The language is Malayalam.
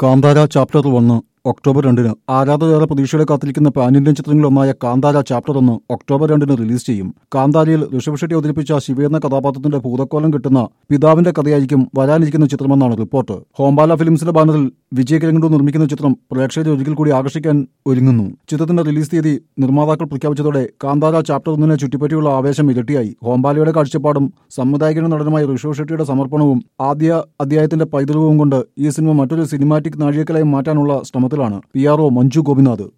കാന്താര ചാപ്റ്റർ വന്ന് ഒക്ടോബർ രണ്ടിന് ആരാധകരെ പ്രതീക്ഷയോടെ കാത്തിരിക്കുന്ന പാൻ ഇന്ത്യൻ ചിത്രങ്ങളിലൊന്നായ കാന്താര ചാപ്റ്റർ ഒന്ന് ഒക്ടോബർ രണ്ടിന് റിലീസ് ചെയ്യും കാന്താരയിൽ ഋഷഭ് ഷെട്ടി അവതരിപ്പിച്ച ശിവ എന്ന കഥാപാത്രത്തിന്റെ ഭൂതക്കോലം കിട്ടുന്ന പിതാവിന്റെ കഥയായിരിക്കും വരാനിരിക്കുന്ന ചിത്രമെന്നാണ് റിപ്പോർട്ട് ഹോംബാല ഫിലിംസിന്റെ ബാനറിൽ വിജയ് കിരങ്ങണ്ടു നിർമ്മിക്കുന്ന ചിത്രം പ്രേക്ഷകരെ ഒരിക്കൽ കൂടി ആകർഷിക്കാൻ ഒരുങ്ങുന്നു ചിത്രത്തിന്റെ റിലീസ് തീയതി നിർമ്മാതാക്കൾ പ്രഖ്യാപിച്ചതോടെ കാന്താര ചാപ്റ്റർ ഒന്നിനെ ചുറ്റിപ്പറ്റിയുള്ള ആവേശം ഇരട്ടിയായി ഹോംബാലയുടെ കാഴ്ചപ്പാടും സംവിധായകനും നടനുമായ ഋഷഭ് ഷെട്ടിയുടെ സമർപ്പണവും ആദ്യ അധ്യായത്തിന്റെ പൈതൃകവും കൊണ്ട് ഈ സിനിമ മറ്റൊരു സിനിമാറ്റിക് നാഴികക്കലായി മാറ്റാനുള്ള ശ്രമത്തിലാണ് P R O Manju Gopinath